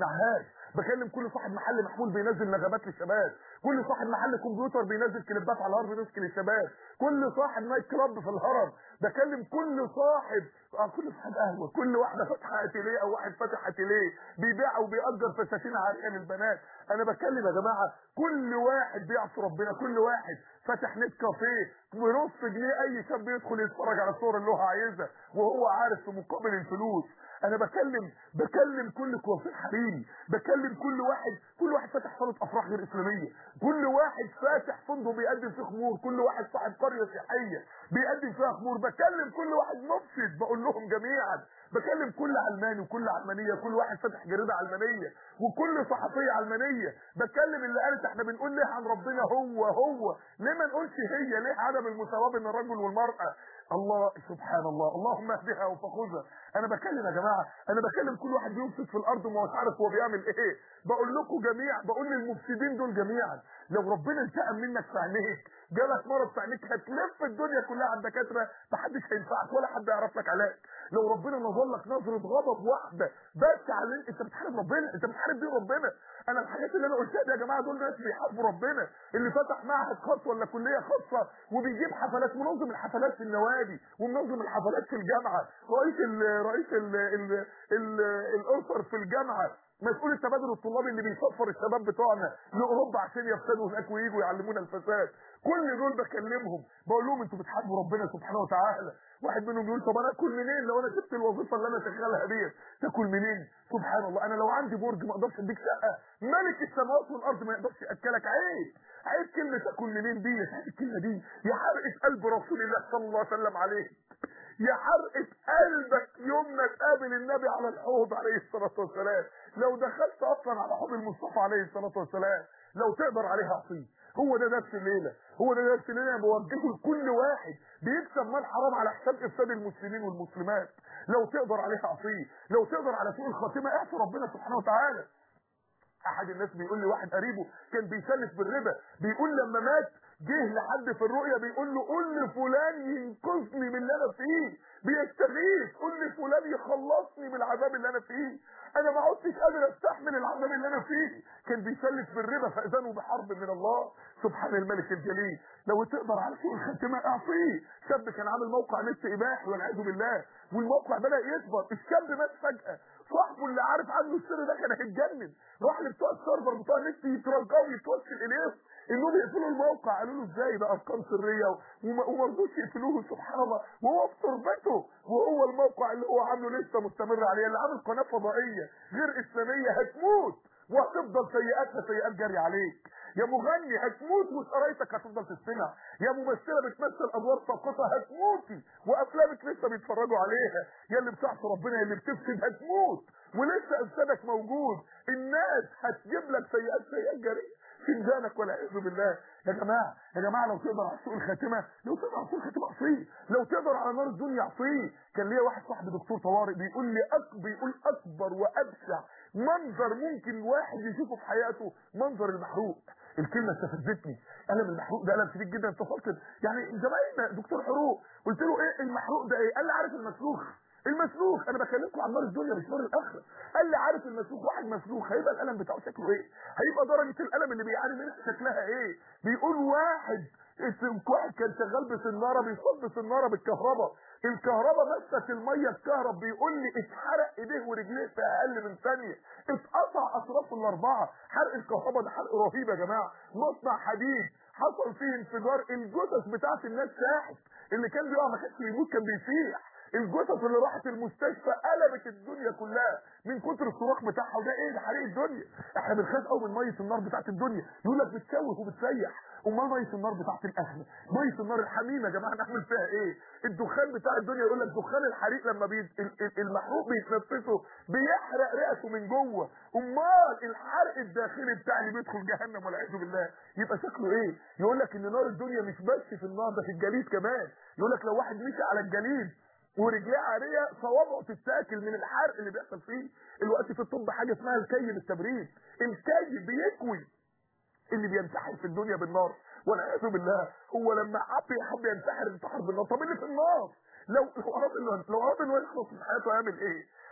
بيمنعهاش بكلم كل صاحب محل محمول بينزل نغمات للشباب كل صاحب محل كمبيوتر بينزل كليبات على الهارد ديسك للشباب كل صاحب نايت كلاب في الهرم بكلم كل صاحب اه كل صاحب قهوه كل واحده فاتحه اتيليه او واحد فاتح اتيليه بيبيع او بيأجر فساتين عاريه للبنات انا بكلم يا جماعه كل واحد بيعصي ربنا كل واحد فاتح نت كافيه بنص جنيه اي شاب يدخل يتفرج على الصور اللي هو عايزها وهو عارف في مقابل الفلوس انا بكلم بكلم كل كوافير حريمي بكلم كل واحد كل واحد فاتح صاله افراح غير اسلاميه كل واحد فاتح فندق بيقدم فيه خمور كل واحد صاحب قريه سياحيه بيقدم فيها خمور بكلم كل واحد مفسد بقول لهم جميعا بكلم كل علماني وكل علمانيه كل واحد فاتح جريده علمانيه وكل صحفيه علمانيه بكلم اللي قالت احنا بنقول ليه عن ربنا هو هو ليه ما نقولش هي ليه عدم المساواه بين الرجل والمراه الله سبحان الله اللهم اهدها وفخذها انا بكلم يا جماعه انا بكلم كل واحد بيفسد في الارض وما هوش عارف هو بيعمل ايه بقول لكم جميع بقول للمفسدين دول جميعا لو ربنا انتقم منك في عينيك جالك مرض في عينيك هتلف الدنيا كلها على الدكاتره محدش هينفعك ولا حد يعرف لك علاج لو ربنا نظر لك نظره غضب واحده بس على انت بتحارب ربنا انت بتحارب دين ربنا انا الحاجات اللي انا قلتها دي يا جماعه دول ناس بيحاربوا ربنا اللي فتح معهد خاص ولا كليه خاصه وبيجيب حفلات منظم الحفلات في النوادي ومنظم الحفلات في الجامعه رئيس ال رئيس ال ال ال الاسر في الجامعه مسؤول التبادل الطلابي اللي بيسفر الشباب بتوعنا لاوروبا عشان يفسدوا هناك ويجوا يعلمونا الفساد كل دول بكلمهم بقول لهم انتوا بتحاربوا ربنا سبحانه وتعالى واحد منهم يقول طب انا اكل منين لو انا سبت الوظيفه اللي انا شغالها ديت تاكل منين سبحان الله انا لو عندي برج ما اقدرش اديك شقه ملك السماوات والارض ما يقدرش ياكلك عيب عيب كلمه تاكل منين دي عيب الكلمه دي يا حرقه قلب رسول الله صلى الله عليه وسلم عليه يا حرقة قلبك يوم ما تقابل النبي على الحوض عليه الصلاة والسلام لو دخلت اصلا على حوض المصطفى عليه الصلاة والسلام لو تقدر عليها عصيه هو ده درس الليلة هو ده درس الليلة انا بوجهه لكل واحد بيكسب مال حرام على حساب افساد المسلمين والمسلمات لو تقدر عليها عصيه لو تقدر على سوء الخاتمة اعصي ربنا سبحانه وتعالى احد الناس بيقول لي واحد قريبه كان بيسلف بالربا بيقول لما مات جه لحد في الرؤيا بيقول له قول لفلان ينقذني من اللي انا فيه بيستغيث قول لفلان يخلصني من العذاب اللي انا فيه انا ما عدتش قادر استحمل العذاب اللي انا فيه كان بيسلف بالربا فاذانه بحرب من الله سبحان الملك الجليل لو تقدر على سوء الخاتمه اعصيه شاب كان عامل موقع نت اباحي والعياذ بالله والموقع بدا يكبر الشاب مات فجاه صاحبه اللي عارف عنه السر ده كان هيتجنن راح لبتوع السيرفر بتوع النت يترجوا ويتوسل اليه انهم يقفلوا الموقع قالوا له ازاي ده ارقام سريه وما وما رضوش يقفلوه سبحان الله وهو في تربته وهو الموقع اللي هو عامله لسه مستمر عليه اللي عامل قناه فضائيه غير اسلاميه هتموت وهتفضل سيئاتها سيئات جاريه عليك يا مغني هتموت وشرايطك هتفضل تستمع يا ممثله بتمثل ادوار ساقطه هتموتي وافلامك لسه بيتفرجوا عليها يا اللي بتعصي ربنا يا اللي بتفسد هتموت ولسه افسادك موجود الناس هتجيب لك سيئات سيئات جاريه فنجانك والعياذ بالله يا جماعه يا جماعه لو تقدر على سوء الخاتمه لو تقدر على سوء الخاتمه اعصيه لو تقدر على نار الدنيا اعصيه كان ليا واحد صاحبي دكتور طوارئ بيقول لي أك... بيقول اكبر وابشع منظر ممكن واحد يشوفه في حياته منظر المحروق الكلمه استفزتني الم المحروق ده الم شديد جدا اتصلت يعني زمايلنا دكتور حروق قلت له ايه المحروق ده ايه قال لي عارف المسلوخ المسلوخ انا بكلمكم عن نار الدنيا مش نار الاخره قال لي عارف المسلوخ واحد مسلوخ هيبقى الالم بتاعه شكله ايه هيبقى درجه الالم اللي بيعاني منها شكلها ايه بيقول واحد واحد كان شغال بسناره بيصب بسناره بالكهرباء الكهرباء مست الميه الكهرب بيقول لي اتحرق ايديه ورجليه في اقل من ثانيه اتقطع اطراف الاربعه حرق الكهرباء ده حرق رهيب يا جماعه مصنع حديد حصل فيه انفجار الجثث بتاعت الناس ساحت اللي كان بيقع ما كانش يموت كان بيسيح الجثث اللي راحت المستشفى قلبت الدنيا كلها من كتر الصراخ بتاعها وده ايه ده حريق الدنيا احنا بنخاف قوي من ميه النار بتاعت الدنيا يقول لك بتشوه وبتسيح امال ميه النار بتاعت الاخره ميه النار الحميمه يا جماعه نعمل فيها ايه الدخان بتاع الدنيا يقول لك دخان الحريق لما بي... المحروق بيتنفسه بيحرق رئته من جوه امال الحرق الداخلي بتاع اللي بيدخل جهنم والعياذ بالله يبقى شكله ايه يقول لك ان نار الدنيا مش بس في النار ده في الجليد كمان يقول لك لو واحد مشي على الجليد ورجليه عاريه صوابعه تتاكل من الحرق اللي بيحصل فيه الوقت في الطب حاجه اسمها الكي بالتبريد الكي بيكوي اللي بينتحر في الدنيا بالنار والعياذ بالله هو لما حب يحب ينتحر انتحر بالنار طب اللي في النار لو لو اراد انه لو اراد انه يخلص من حياته هيعمل ايه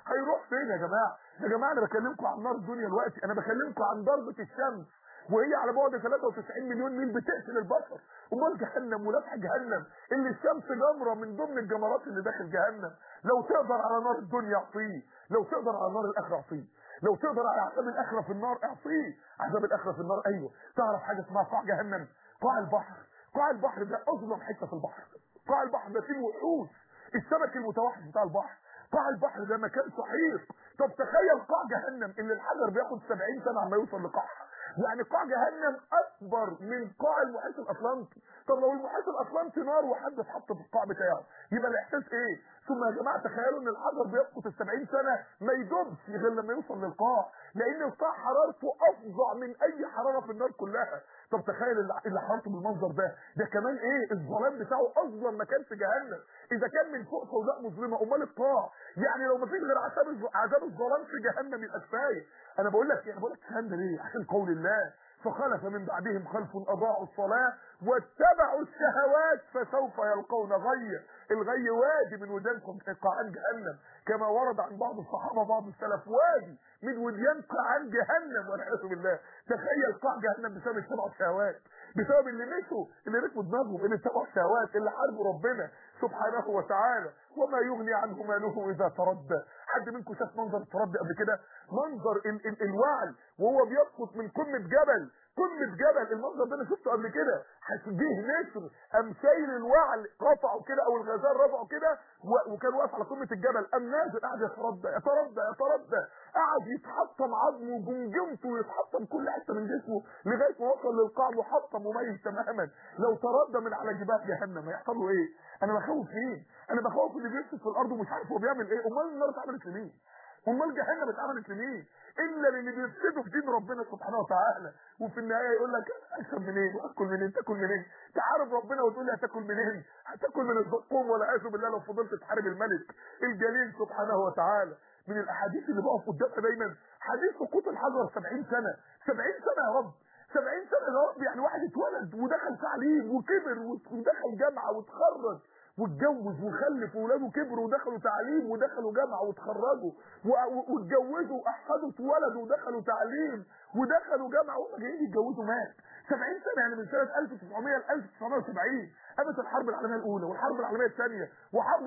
هيروح فين يا جماعه يا جماعه انا بكلمكم عن نار الدنيا دلوقتي انا بكلمكم عن ضربه الشمس وهي على بعد 93 مليون ميل بتقتل البشر امال جهنم ولفح جهنم اللي الشمس جمره من ضمن الجمرات اللي داخل جهنم لو تقدر على نار الدنيا اعصيه لو تقدر على نار الاخره اعصيه لو تقدر على عذاب الاخره في النار اعصيه عذاب الاخره في النار ايوه تعرف حاجه اسمها قاع جهنم قاع البحر قاع البحر ده اظلم حته في البحر قاع البحر ده فيه وحوش السمك المتوحش بتاع البحر قاع البحر ده مكان سحيق طب تخيل قاع جهنم اللي الحجر بياخد 70 سنه عما يوصل لقاعها يعني قاع جهنم اكبر من قاع المحيط الاطلنطي طب لو المحيط الاطلنطي نار وحد اتحط في القاع بتاعه يبقى الاحساس ايه ثم يا جماعه تخيلوا ان الحجر بيسقط ال 70 سنه ما يدوبش غير لما يوصل للقاع لان القاع حرارته افظع من اي حراره في النار كلها طب تخيل اللي اللي حرارته بالمنظر ده ده كمان ايه الظلام بتاعه اظلم مكان في جهنم اذا كان من فوق سوداء مظلمه امال القاع يعني لو ما فيش غير عذاب الظ- عذاب الظلام في جهنم يبقى كفايه انا بقول لك انا بقول لك الكلام ده ليه عشان قول الله فخلف من بعدهم خلف اضاعوا الصلاه واتبعوا الشهوات فسوف يلقون غي الغي وادي من ودانكم في قاعان جهنم كما ورد عن بعض الصحابه بعض السلف وادي من وديان قاعان جهنم والعياذ بالله تخيل قاع جهنم بسبب اتباع الشهوات بسبب اللي مشوا اللي ركبوا دماغهم اللي اتبعوا الشهوات اللي حاربوا ربنا سبحانه وتعالى وما يغني عنه ماله اذا تردى حد منكم شاف منظر التردي قبل كده منظر ال ال الوعل وهو بيسقط من قمه جبل قمه جبل المنظر ده انا شفته قبل كده جه نسر قام شايل الوعل رفعه كده او الغزال رفعه كده و- وكان واقف على قمه الجبل قام نازل قاعد يتردى يتردى يتردى قعد يتحطم عظمه وجمجمته ويتحطم كل حته من جسمه لغايه ما وصل للقاع محطم وميت تماما لو تردى من على جبال جهنم هيحصل له ايه؟ انا بخوف مين؟ انا بخوف اللي بيفسد في الارض ومش عارف هو بيعمل ايه امال النار اتعملت لمين؟ امال جهنم اتعملت لمين؟ الا للي بيفسدوا في دين ربنا سبحانه وتعالى وفي النهايه يقول لك اشرب منين واكل منين تاكل منين تعارف ربنا وتقول لي هتاكل منين هتاكل من الزقوم والعياذ بالله لو فضلت تحارب الملك الجليل سبحانه وتعالى من الاحاديث اللي بقف قدامها دايما حديث سقوط الحجر 70 سنه 70 سنه يا رب 70 سنه يا رب يعني واحد اتولد ودخل تعليم وكبر ودخل جامعه واتخرج واتجوز وخلف واولاده كبروا ودخلوا تعليم ودخلوا جامعه واتخرجوا و- و- واتجوزوا واحفاده اتولدوا ودخلوا تعليم ودخلوا جامعه وهم جايين يتجوزوا مات 70 سنه يعني من سنه 1900 ل 1970 قامت الحرب العالميه الاولى والحرب العالميه الثانيه وحرب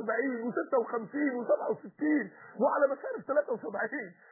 48 و56 و67 وعلى مسافه 73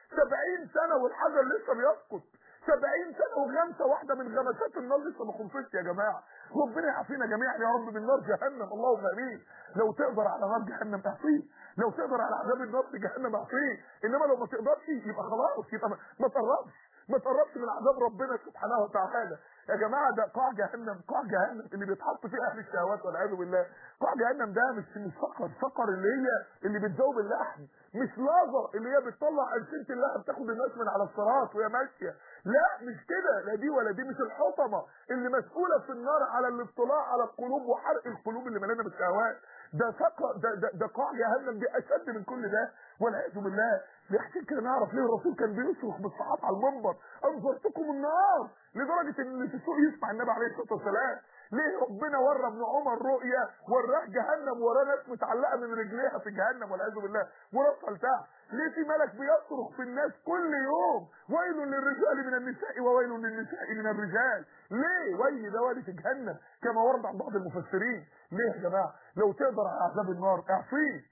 70 سنه والحجر لسه بيسقط 70 سنه وغمسه واحده من غمسات النار لسه ما خلصتش يا جماعه ربنا يعافينا جميعا يا رب من نار جهنم اللهم امين لو تقدر على نار جهنم اعصيه لو تقدر على عذاب النار في جهنم اعصيه انما لو ما تقدرش يبقى خلاص يبقى ما, ما تقربش ما تقربش من عذاب ربنا سبحانه وتعالى يا جماعه ده قاع جهنم قاع جهنم اللي بيتحط فيه اهل الشهوات والعياذ بالله قاع جهنم ده مش مش سقر سقر اللي هي اللي بتذوب اللحم مش لازر اللي هي بتطلع ألسنة اللحم تاخد الناس من على الصراط وهي ماشيه لا مش كده لا دي ولا دي مش الحطمه اللي مسؤوله في النار على الاطلاع على القلوب وحرق القلوب اللي مليانه بالشهوات ده سقر ده ده, ده قاع جهنم دي اشد من كل ده والعياذ بالله عشان كده نعرف ليه الرسول كان بيصرخ بالصحابه على المنبر انظرتكم النار لدرجه ان اللي في السوق يسمع النبي عليه الصلاه والسلام ليه ربنا ورى ابن عمر رؤيا وراه جهنم وراه ناس متعلقه من رجليها في جهنم والعياذ بالله وراسها لتحت ليه في ملك بيصرخ في الناس كل يوم ويل للرجال من النساء وويل للنساء من الرجال ليه ويل ده ويل في جهنم كما ورد عن بعض المفسرين ليه يا جماعه لو تقدر على عذاب النار اعصيه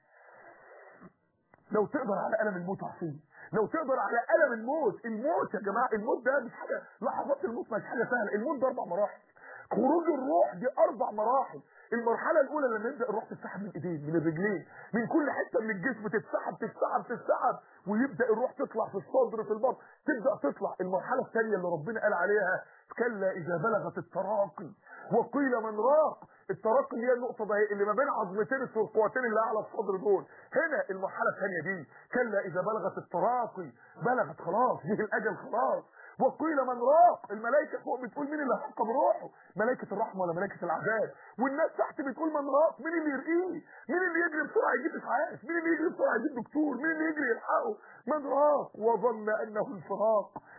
لو تقدر على الم الموت اعصيه لو تقدر على الم الموت الموت يا جماعه الموت ده مش حاجه لحظات الموت مش حاجه سهله الموت ده اربع مراحل خروج الروح دي اربع مراحل المرحله الاولى لما يبدا الروح تتسحب من الايدين من الرجلين من كل حته من الجسم تتسحب تتسحب تتسحب ويبدا الروح تطلع في الصدر في البطن تبدا تطلع المرحله الثانيه اللي ربنا قال عليها كلا اذا بلغت التراقي وقيل من راق التراقي اللي هي النقطه ده اللي ما بين عظمتين القوتين اللي اعلى الصدر دول هنا المرحله الثانيه دي كلا اذا بلغت التراقي بلغت خلاص جه الاجل خلاص وقيل من راق الملائكه فوق بتقول مين اللي هيحق بروحه ملائكه الرحمه ولا ملائكه العذاب والناس تحت بتقول من راق مين اللي يرقيه مين اللي يجري بسرعه يجيب اسعاف مين اللي يجري بسرعه يجيب دكتور مين اللي يجري يلحقه من راق وظن انه الفراق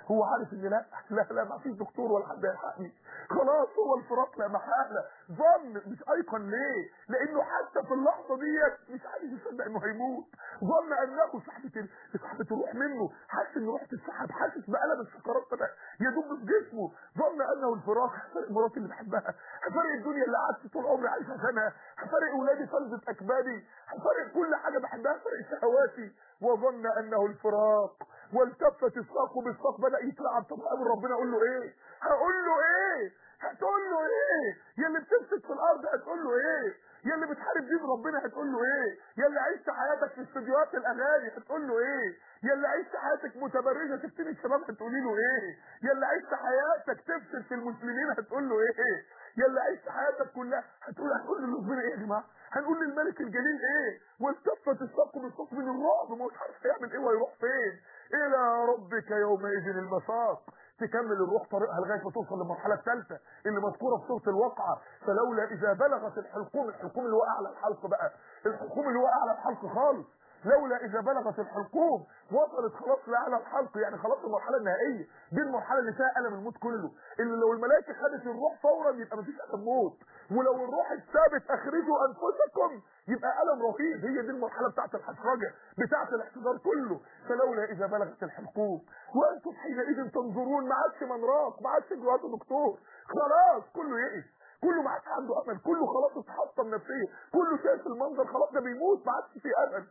هو عارف ان لا لا لا ما فيش دكتور ولا حد يلحقني خلاص هو الفراق لا محاله ظن مش ايقن ليه لانه حتى في اللحظه ديت مش عارف يصدق انه هيموت ظن انه سحبه سحبه الروح منه حاسس ان روح تتسحب حاسس بألم السكرات بدا يدب في جسمه ظن انه الفراق هفارق مراتي اللي بحبها هفارق الدنيا اللي قعدت طول عمري عايش عشانها هفارق اولادي فلذة اكبادي هفارق كل حاجه بحبها هفارق شهواتي وظن انه الفراق والتفت الساق بالساق بدا يتلعب طب قابل ربنا اقول له ايه هقول له ايه هتقول له ايه يا اللي بتمسك في الارض هتقول له ايه يا اللي بتحارب دين ربنا هتقول له ايه يا اللي عشت حياتك في استديوهات الاغاني هتقول له ايه يا اللي عشت حياتك متبرجه تفتني الشباب هتقولي له ايه يا اللي عشت حياتك تفسد في المسلمين هتقول له ايه يا اللي عشت حياتك كلها هتقول هتقول لربنا ايه يا جماعه هنقول للملك الجليل ايه والتفت الساق بالساق من الرعب ما هوش عارف هيعمل ايه وهيروح فين الى ربك يومئذ المساق تكمل الروح طريقها لغايه ما توصل للمرحله الثالثه اللي مذكوره في سوره الواقعه فلولا اذا بلغت الحلقوم الحلقوم اللي هو اعلى الحلق بقى الحلقوم اللي هو اعلى الحلق خالص لولا اذا بلغت الحلقوم وصلت خلاص لاعلى الحلق يعني خلاص المرحله النهائيه دي المرحله اللي فيها الم الموت كله اللي لو الملائكه خدت الروح فورا يبقى مفيش الم موت ولو الروح اتثابت اخرجوا انفسكم يبقى الم رهيب هي دي المرحله بتاعه الحشرجه بتاعه الاحتضار كله فلولا اذا بلغت الحلقوم وانتم حينئذ تنظرون ما عادش من راق ما عادش دلوقتي دكتور خلاص كله يئس كله ما عادش عنده امل كله خلاص اتحطم نفسيا كله شايف المنظر خلاص ده بيموت ما عادش فيه امل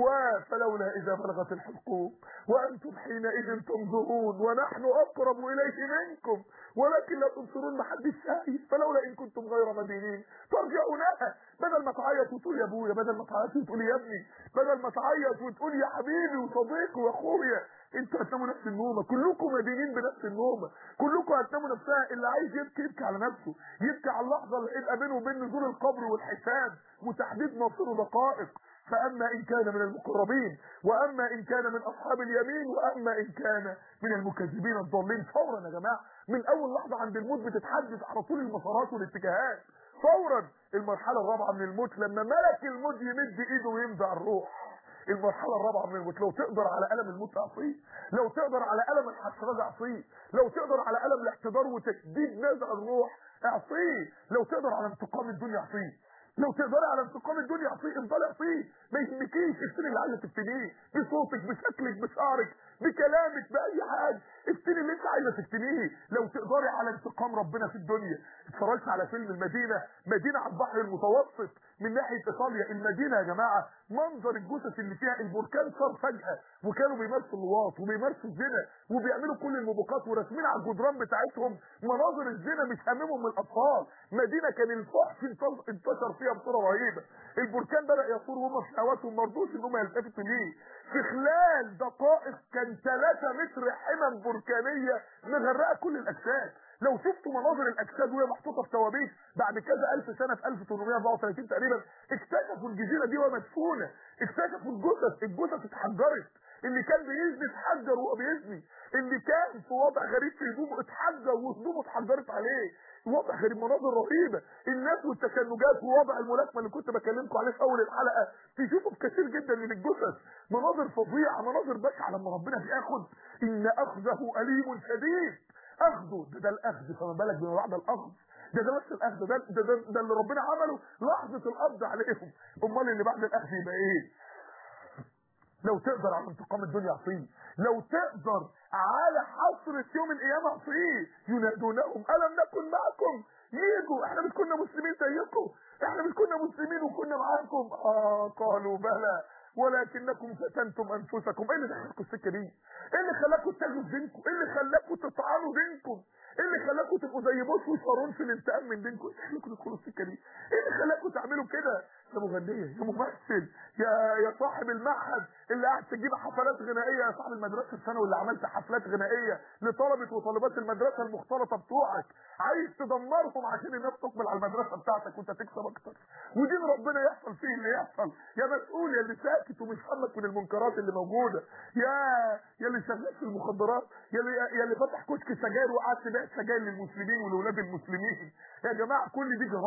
وفلولا اذا بلغت الحلقوم وانتم حينئذ تنظرون ونحن اقرب اليه منكم ولكن لا تبصرون ما حدش شايف فلولا ان كنتم غير مدينين ترجعونها بدل ما تعيط وتقول يا ابويا بدل ما تعيط وتقول يا ابني بدل ما تعيط وتقول يا حبيبي وصديقي واخويا انتوا هتناموا نفس النومه كلكم مدينين بنفس النومه كلكم هتناموا نفسها اللي عايز يبكي يبكي على نفسه يبكي على اللحظه اللي هيبقى بينه وبين نزول القبر والحساب وتحديد مصيره دقائق فأما إن كان من المقربين وأما إن كان من أصحاب اليمين وأما إن كان من المكذبين الضالين فورا يا جماعة من أول لحظة عند الموت بتتحدث على طول المسارات والاتجاهات فورا المرحلة الرابعة من الموت لما ملك الموت يمد إيده ويمضي على الروح المرحلة الرابعة من الموت لو تقدر على ألم الموت اعصيه لو تقدر على ألم الحسرات اعصيه لو تقدر على ألم الاحتضار وتشديد نزع الروح اعصيه لو تقدر على انتقام الدنيا اعصيه لو تقدري على انتقام الدنيا اعصيه افضلي اعصيه ما يهمكيش افتني اللي عايزه تفتنيه بصوتك بشكلك بشعرك بكلامك باي حاجه افتني اللي انت عايزه تفتنيه لو تقدري على انتقام ربنا في الدنيا اتفرجت على فيلم المدينه مدينه على البحر المتوسط من ناحيه ايطاليا المدينه يا جماعه منظر الجثث اللي فيها البركان صار فجاه وكانوا بيمارسوا اللواط وبيمارسوا الزنا وبيعملوا كل الموبقات وراسمين على الجدران بتاعتهم مناظر الزنا مش هاممهم من الاطفال مدينه كان الفحش انتشر فيها بصوره رهيبه البركان بدا يثور وهم في هواتهم ما رضوش ان هم يلتفتوا ليه في خلال دقائق كان 3 متر حمم بركانيه مغرقه كل الاجساد لو شفتوا مناظر الاجساد وهي محطوطه في توابيت بعد كذا الف سنه في 1834 تقريبا اكتشفوا الجزيره دي ومدفونه اكتشفوا الجثث الجثث اتحجرت اللي كان بيزني اتحجر وهو بيزني اللي كان في وضع غريب في هدومه اتحجر وهدومه اتحجرت عليه وضع غريب مناظر رهيبه الناس والتشنجات ووضع الملاكمه اللي كنت بكلمكم عليه في اول الحلقه تشوفوا كثير جدا من الجثث مناظر فظيعه مناظر بشعه لما ربنا بياخد ان اخذه اليم شديد اخذه ده, ده الاخذ فما بالك بما بعد الاخذ ده ده بس الاخذ ده ده, ده ده اللي ربنا عمله لحظه القبض عليهم امال اللي بعد الاخذ يبقى ايه لو تقدر على انتقام الدنيا عصيه لو تقدر على حصرة يوم القيامة عصيه ينادونهم ألم نكن معكم يجوا احنا مش كنا مسلمين زيكم احنا مش كنا مسلمين وكنا معاكم اه قالوا بلى ولكنكم فتنتم انفسكم ايه اللي دخلكم السكه دي ايه اللي خلاكم تاخدوا دينكم ايه اللي خلاكم تطعنوا دينكم ايه اللي خلاكم تبقوا زي بوش وشارون في الانتقام من دينكم ايه اللي خلاكم تدخلوا السكه دي ايه اللي خلاكم تعملوا كده يا مغنيه يا ممثل يا يا صاحب المعهد اللي قاعد تجيب حفلات غنائيه يا صاحب المدرسه الثانوي اللي عملت حفلات غنائيه لطلبه وطالبات المدرسه المختلطه بتوعك عايز تدمرهم عشان الناس تقبل على المدرسه بتاعتك وانت تكسب اكتر ودين ربنا يحصل فيه اللي يحصل يا مسؤول يا اللي ساكت ومش همك من المنكرات اللي موجوده يا يا اللي شغال في المخدرات يا اللي يا اللي فتح كشك سجاير وقعدت تبيع سجاير للمسلمين ولولاد المسلمين يا جماعه كل دي جرايم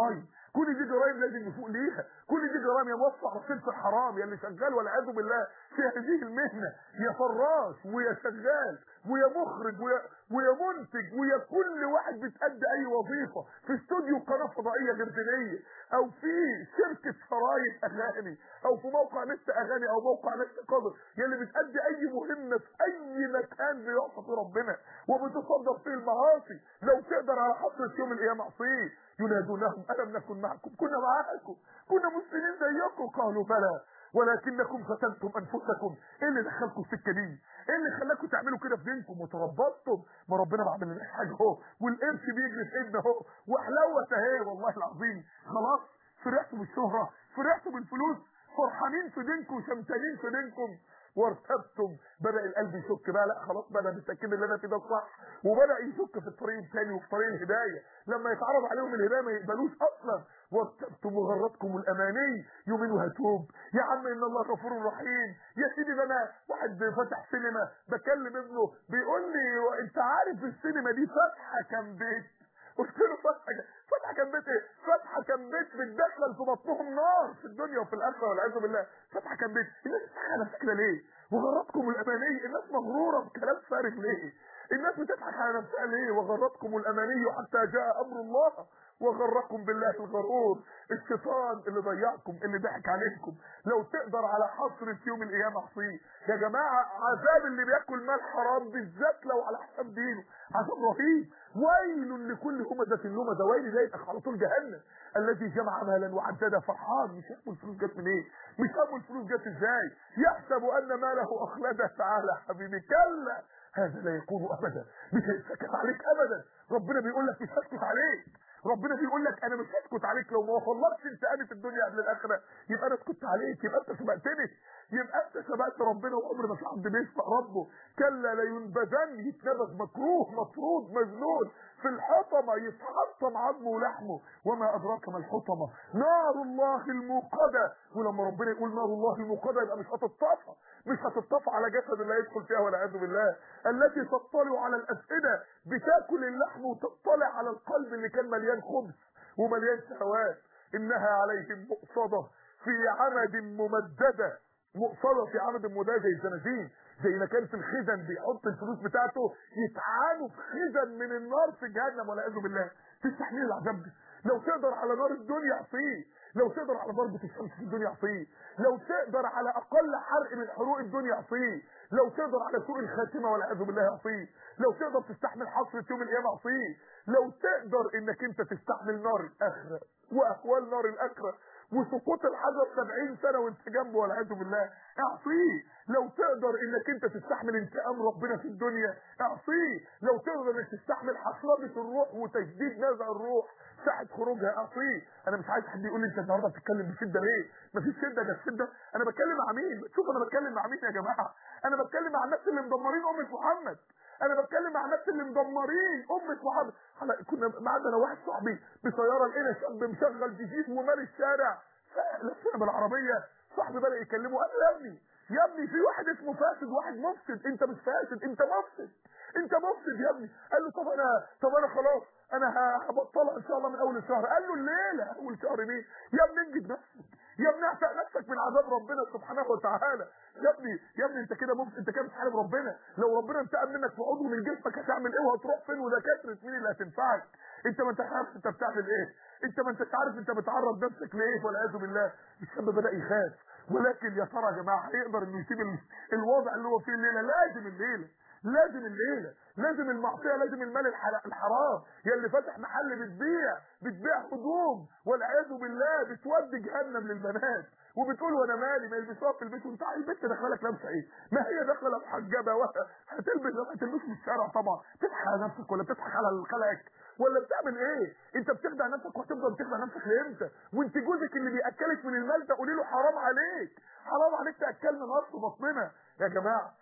كل دي جرائم لازم نفوق ليها كل دي جرائم يا موسع رصيد في الحرام يا اللي شغال والعياذ بالله في هذه المهنه يا فراش ويا شغال ويا مخرج ويا ويا منتج ويا كل واحد بتأدي اي وظيفه في استوديو قناه فضائيه غير دينيه او في شركه شرايط اغاني او في موقع نت اغاني او موقع نت قدر يا اللي بتأدي اي مهمه في اي مكان بيعصى فيه ربنا وبتصدر فيه المعاصي لو تقدر على حصر يوم القيامه اعصيه ينادونهم الم نكن معكم كنا معاكم كنا مسلمين زيكم قالوا بلى ولكنكم فتنتم انفسكم ايه اللي دخلكم السكه دي ايه اللي خلاكم تعملوا كده في دينكم وتربطتم ما ربنا ما عملناش حاجه اهو والقرش بيجري في ايدنا اهو وحلاوه اهي والله العظيم خلاص فرحتوا بالشهره فرحتوا بالفلوس فرحانين في دينكم وشمتانين في دينكم وارتبتم بدا القلب يشك بقى لا خلاص بدا متاكد ان انا في ده صح وبدا يشك في الطريق الثاني وفي طريق الهدايه لما يتعرض عليهم الهدايه ما يقبلوش اصلا وارتبتم وغرتكم الاماني يومين وهتوب يا عم ان الله غفور رحيم يا سيدي ده انا واحد فتح سينما بكلم ابنه بيقول لي انت عارف السينما دي فاتحه كام بيت قلت له فتحه فتحه كان بيت ايه؟ فتحه كان بيت بتدخل في بطنهم نار في الدنيا وفي الاخره والعياذ بالله فتحه كان بيت الناس بتضحك على كده ليه؟ وغرتكم الاماني الناس مغروره بكلام فارغ ليه؟ الناس بتضحك على نفسها ليه؟ وغرتكم الاماني حتى جاء امر الله وغركم بالله الغرور الشيطان اللي ضيعكم اللي ضحك عليكم لو تقدر على حصر في يوم القيامه احصيه يا جماعه عذاب اللي بياكل مال حرام بالذات لو على حساب دينه عذاب رهيب ويل لكل همزه لمزه ويل ده يبقى على طول جهنم الذي جمع مالا وعدده فرحان مش همه الفلوس جت منين إيه؟ مش همه الفلوس جت ازاي يحسب ان ماله اخلده تعالى حبيبي كلا هذا لا يكون ابدا مش هيتسكت عليك ابدا ربنا بيقول لك مش هسكت عليك ربنا بيقول لك انا مش هسكت عليك لو ما وصلكش انت انا في الدنيا قبل الاخره يبقى انا سكت عليك يبقى انت سبقتني يبقى انت سبقت ربنا وعمر ما في حد بيسبق ربه كلا لينبذن يتنبذ مكروه مطرود مذلول في الحطمه يتحطم عظمه ولحمه وما ادراك ما الحطمه نار الله الموقده ولما ربنا يقول نار الله الموقده يبقى مش هتطفى مش هتطفى على جسد لا يدخل فيها والعياذ بالله التي تطلع على الافئده بتاكل اللحم وتطلع على القلب اللي كان مليان خبز ومليان شهوات انها عليهم مؤصده في عمد ممدده مؤصده في عمد ممدده زي الزنازين زي ما كان في الخزن بيحط الفلوس بتاعته يتعانوا في خزن من النار في جهنم والعياذ بالله تستحمل العذاب ده لو تقدر على نار الدنيا اعصيه لو تقدر على ضربة الشمس في الدنيا اعصيه لو تقدر على اقل حرق من حروق الدنيا اعصيه لو تقدر على سوء الخاتمة والعياذ بالله اعصيه لو تقدر تستحمل حصرة يوم القيامة اعصيه لو تقدر انك انت تستحمل نار الاخرة واهوال نار الاخرة وسقوط الحجر 70 سنة وانت جنبه والعياذ بالله اعصيه لو تقدر انك انت تستحمل انتقام ربنا في الدنيا اعصيه لو تقدر انك تستحمل حصربة الروح وتجديد نزع الروح ساعة خروجها اعصيه انا مش عايز حد يقول لي انت النهارده بتتكلم بشده ليه مفيش شده ده الشده انا بتكلم مع مين شوف انا بتكلم مع مين يا جماعه انا بتكلم مع الناس اللي مدمرين امه محمد انا بتكلم مع الناس اللي مدمرين امه محمد كنا معدنا واحد صاحبي بسياره لقينا شاب مشغل جديد ومال الشارع لفينا بالعربيه صاحبي بدا يكلمه قال له يا ابني يا ابني في واحد اسمه فاسد وواحد مفسد انت مش فاسد انت مفسد انت مفسد يا ابني قال له طب انا طب انا خلاص انا هبطلها ان شاء الله من اول الشهر قال له الليله اول شهر مين يا ابني انجد نفسك يا ابني اعتق نفسك من عذاب ربنا سبحانه وتعالى يا ابني يا ابني انت كده ممكن انت كده بتحارب ربنا لو ربنا انتقم منك في عضو من جسمك هتعمل ايه وهتروح فين ودكاتره مين اللي هتنفعك انت ما انتش عارف انت بتعمل ايه انت ما انتش عارف انت بتعرض نفسك لايه والعياذ بالله الشاب بدا يخاف ولكن يا ترى يا جماعه هيقدر انه يسيب الوضع اللي هو فيه الليله لازم الليله لازم الليله لازم المعصيه لازم المال الحرام يا اللي فاتح محل بتبيع بتبيع هدوم والعياذ بالله بتودي جهنم للبنات وبتقول وانا مالي ما يلبسوها في البيت وانت البنت داخله لك لابسه ايه؟ ما هي داخله لا محجبه ولا هتلبس هتلبس في الشارع طبعا تضحك على نفسك ولا بتضحك على خلقك ولا بتعمل ايه؟ انت بتخدع نفسك وهتفضل تخدع نفسك لامتى؟ وانت جوزك اللي بياكلك من المال ده قولي له حرام عليك حرام عليك تاكلنا نار في بطننا يا جماعه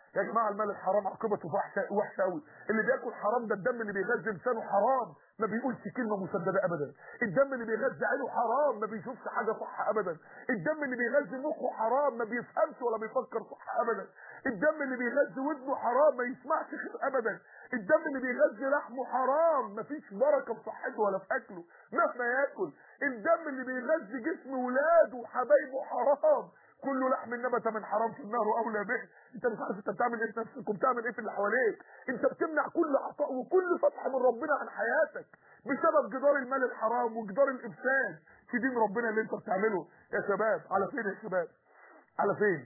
يا جماعه المال الحرام عاقبته وحشه وحشه قوي اللي بياكل حرام ده الدم اللي بيغذي لسانه حرام ما بيقولش كلمه مسدده ابدا الدم اللي بيغذي عينه حرام ما بيشوفش حاجه صح ابدا الدم اللي بيغذي مخه حرام ما بيفهمش ولا بيفكر صح ابدا الدم اللي بيغذي ودنه حرام ما يسمعش خير ابدا الدم اللي بيغذي لحمه حرام ما فيش بركه في صحته ولا في اكله مهما ياكل الدم اللي بيغذي جسم ولاده وحبايبه حرام كل لحم نبت من حرام في النار اولى به انت مش عارف انت بتعمل ايه في نفسك وبتعمل ايه في اللي حواليك انت بتمنع كل عطاء وكل فتح من ربنا عن حياتك بسبب جدار المال الحرام وجدار الافساد في دين ربنا اللي انت بتعمله يا شباب على فين يا شباب على فين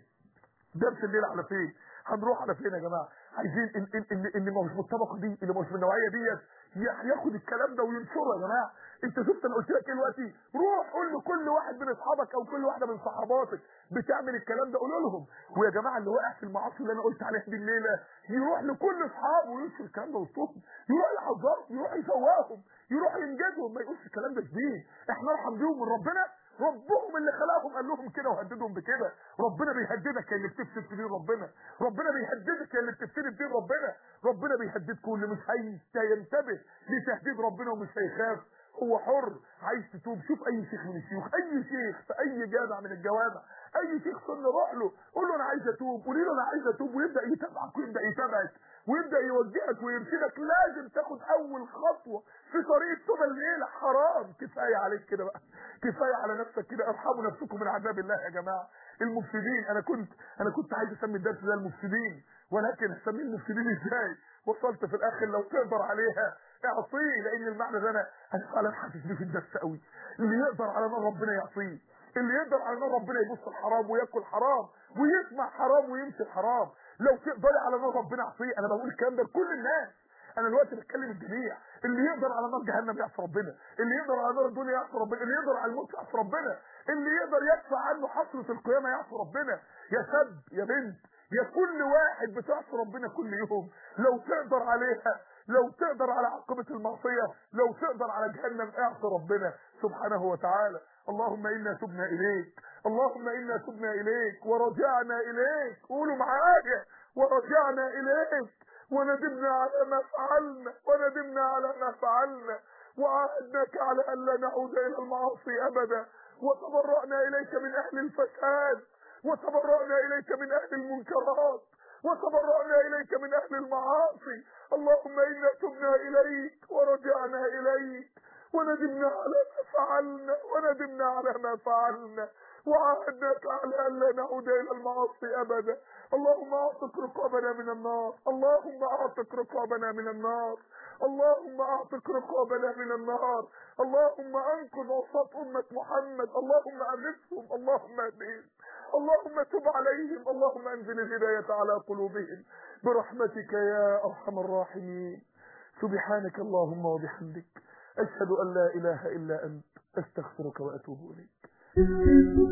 درس الليل على فين هنروح على فين يا جماعه عايزين ال- ال- اللي اللي مش من الطبقه دي اللي مش من النوعيه ديت ي- ياخد الكلام ده وينشره يا جماعه انت شفت انا قلت لك ايه دلوقتي روح قول لكل واحد من اصحابك او كل واحده من صحباتك بتعمل الكلام ده قول لهم ويا جماعه اللي واقع في المعاصي اللي انا قلت عليها دي الليله يروح لكل اصحابه وينشر الكلام ده وسطهم يروح يحذرهم يروح يفوقهم يروح ينجدهم ما يقولش الكلام ده جديد احنا ارحم بيهم من ربنا ربهم اللي خلقهم قال لهم كده وهددهم بكده ربنا بيهددك يا اللي بتفسد في دين ربنا ربنا بيهددك يا اللي بتفسد في دين ربنا ربنا بيهددكم اللي مش هينتبه لتهديد ربنا ومش هيخاف هو حر عايز تتوب شوف اي شيخ من الشيوخ اي شيخ في اي جامع من الجوامع اي شيخ سن روح له قول له انا عايز اتوب قولي له انا عايز اتوب ويبدا يتابعك ويبدا يتابعك ويبدا يوجهك ويرشدك لازم تاخد اول خطوه في طريق التوبه الليله حرام كفايه عليك كده بقى كفايه على نفسك كده ارحموا نفسكم من عذاب الله يا جماعه المفسدين انا كنت انا كنت عايز اسمي الدرس ده المفسدين ولكن اسميه المفسدين ازاي وصلت في الاخر لو تقدر عليها اعصيه لان المعنى ده انا انا فعلا حاسس بيه في الدرس قوي اللي يقدر على نار ربنا يعصيه اللي يقدر على نار ربنا يبص الحرام وياكل حرام ويسمع حرام ويمشي الحرام لو تقدري على نار ربنا اعصيه انا بقول الكلام ده لكل الناس انا دلوقتي بتكلم الجميع اللي يقدر على نار جهنم يعصي ربنا اللي يقدر على نار الدنيا يعصي ربنا اللي يقدر على الموت يعصي ربنا اللي يقدر يدفع عنه حسرة القيامة يعصي ربنا يا شاب يا بنت يا كل واحد بتعصي ربنا كل يوم لو تقدر عليها لو تقدر على عقبة المعصية لو تقدر على جهنم اعصي ربنا سبحانه وتعالى اللهم إنا تبنا إليك اللهم إنا تبنا إليك ورجعنا إليك قولوا معايا ورجعنا إليك وندمنا على ما فعلنا وندمنا على ما فعلنا وعهدناك على ألا نعود إلى المعاصي أبدا وتبرأنا إليك من أهل الفساد وتبرأنا إليك من أهل المنكرات وتبرأنا إليك من أهل المعاصي اللهم إنا تبنا إليك ورجعنا إليك وندمنا على ما فعلنا وندمنا على ما فعلنا وعهدناك على ألا نعود إلى المعاصي أبدا اللهم أعتق رقابنا من النار اللهم أعتق رقابنا من النار اللهم أعتق رقابنا من النار اللهم أنقذ وسط أمة محمد اللهم أغثهم اللهم أهدهم اللهم تب عليهم اللهم أنزل الهداية على قلوبهم برحمتك يا أرحم الراحمين سبحانك اللهم وبحمدك أشهد أن لا إله إلا أنت أستغفرك وأتوب إليك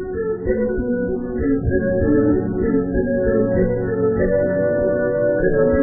Thank you.